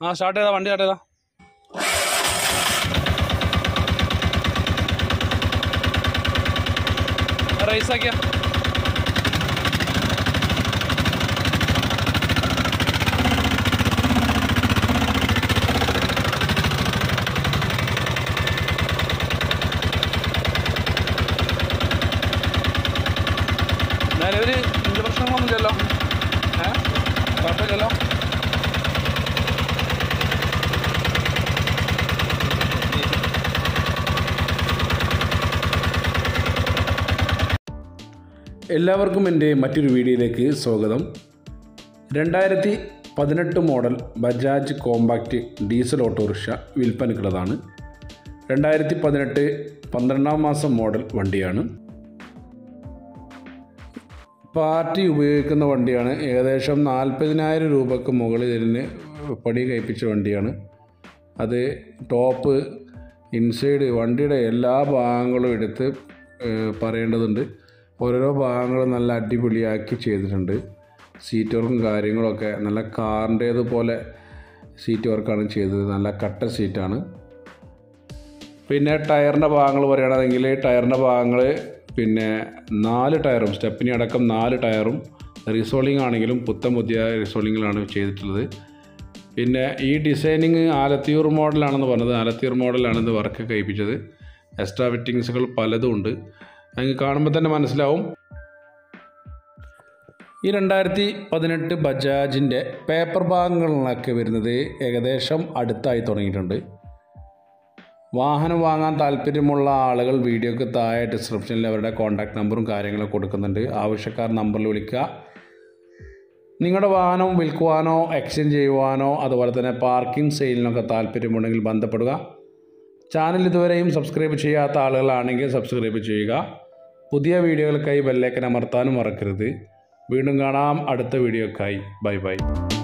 ആ സ്റ്റാർട്ട് ചെയ്താ വണ്ടി സ്റ്റാർട്ട് ചെയ്താ റൈസ് ആക്കിയ നിലവിൽ ഇഞ്ച പ്രശ്നങ്ങളൊന്നുമില്ലല്ലോ ഏ കുഴപ്പമില്ലല്ലോ എല്ലാവർക്കും എൻ്റെ മറ്റൊരു വീഡിയോയിലേക്ക് സ്വാഗതം രണ്ടായിരത്തി പതിനെട്ട് model Bajaj compact diesel autorickshaw വിൽപ്പനയ്ക്കുള്ളതാണ് രണ്ടായിരത്തി പതിനെട്ട് പന്ത്രണ്ടാം മാസം മോഡൽ വണ്ടിയാണ് പാർട്ടി ഉപയോഗിക്കുന്ന വണ്ടിയാണ് ഏകദേശം നാൽപ്പതിനായിരം രൂപക്ക് മുകളിൽ ഇതിന് പണി കഴിപ്പിച്ച വണ്ടിയാണ് അത് ടോപ്പ് ഇൻസൈഡ് വണ്ടിയുടെ എല്ലാ ഭാഗങ്ങളും എടുത്ത് ഏഹ്, പറയേണ്ടതുണ്ട് ഓരോരോ ഭാഗങ്ങളും നല്ല അടിപൊളിയാക്കി ചെയ്തിട്ടുണ്ട് സീറ്റ് വർക്കും കാര്യങ്ങളൊക്കെ നല്ല കാറിൻ്റേതുപോലെ സീറ്റ് വർക്കാണ് ചെയ്തത് നല്ല കട്ട സീറ്റാണ് പിന്നെ ടയറിൻ്റെ ഭാഗങ്ങൾ പറയുകയാണെങ്കിൽ ടയറിൻ്റെ ഭാഗങ്ങൾ പിന്നെ നാല് ടയറും സ്റ്റെപ്പിനി അടക്കം നാല് ടയറും റിസോളിംഗ് ആണെങ്കിലും പുത്തൻ പുതിയ റിസോളിങ്ങിലാണ് ചെയ്തിട്ടുള്ളത് പിന്നെ ഈ ഡിസൈനിങ് ആലത്തിയൂർ മോഡലാണെന്ന് പറഞ്ഞത് ആലത്തിയൂർ മോഡലാണ് ഇത് വർക്ക് കഴിപ്പിച്ചത് എക്സ്ട്രാ ഫിറ്റിങ്സുകൾ പലതും ഉണ്ട് നിങ്ങൾക്ക് കാണുമ്പോൾ തന്നെ മനസ്സിലാവും ഈ രണ്ടായിരത്തി പതിനെട്ട് ബജാജിൻ്റെ പേപ്പർ ഭാഗങ്ങളിലൊക്കെ വരുന്നത് ഏകദേശം അടുത്തായി തുടങ്ങിയിട്ടുണ്ട് വാഹനം വാങ്ങാൻ താല്പര്യമുള്ള ആളുകൾ വീഡിയോക്ക് താഴെ ഡിസ്ക്രിപ്ഷനിൽ അവരുടെ കോൺടാക്ട് നമ്പറും കാര്യങ്ങളും കൊടുക്കുന്നുണ്ട് ആവശ്യക്കാർ നമ്പറിൽ വിളിക്കുക നിങ്ങളുടെ വാഹനം വിൽക്കുവാനോ എക്സ്ചേഞ്ച് ചെയ്യുവാനോ അതുപോലെ തന്നെ പാർക്കിംഗ് സെയിലിനൊക്കെ താല്പര്യമുണ്ടെങ്കിൽ ബന്ധപ്പെടുക ചാനൽ ഇതുവരെയും സബ്സ്ക്രൈബ് ചെയ്യാത്ത ആളുകളാണെങ്കിൽ സബ്സ്ക്രൈബ് ചെയ്യുക പുതിയ വീഡിയോകൾക്കായി ബെല്ലേക്കൻ അമർത്താനും മറക്കരുത് വീണ്ടും കാണാം അടുത്ത വീഡിയോക്കായി ബൈ ബൈ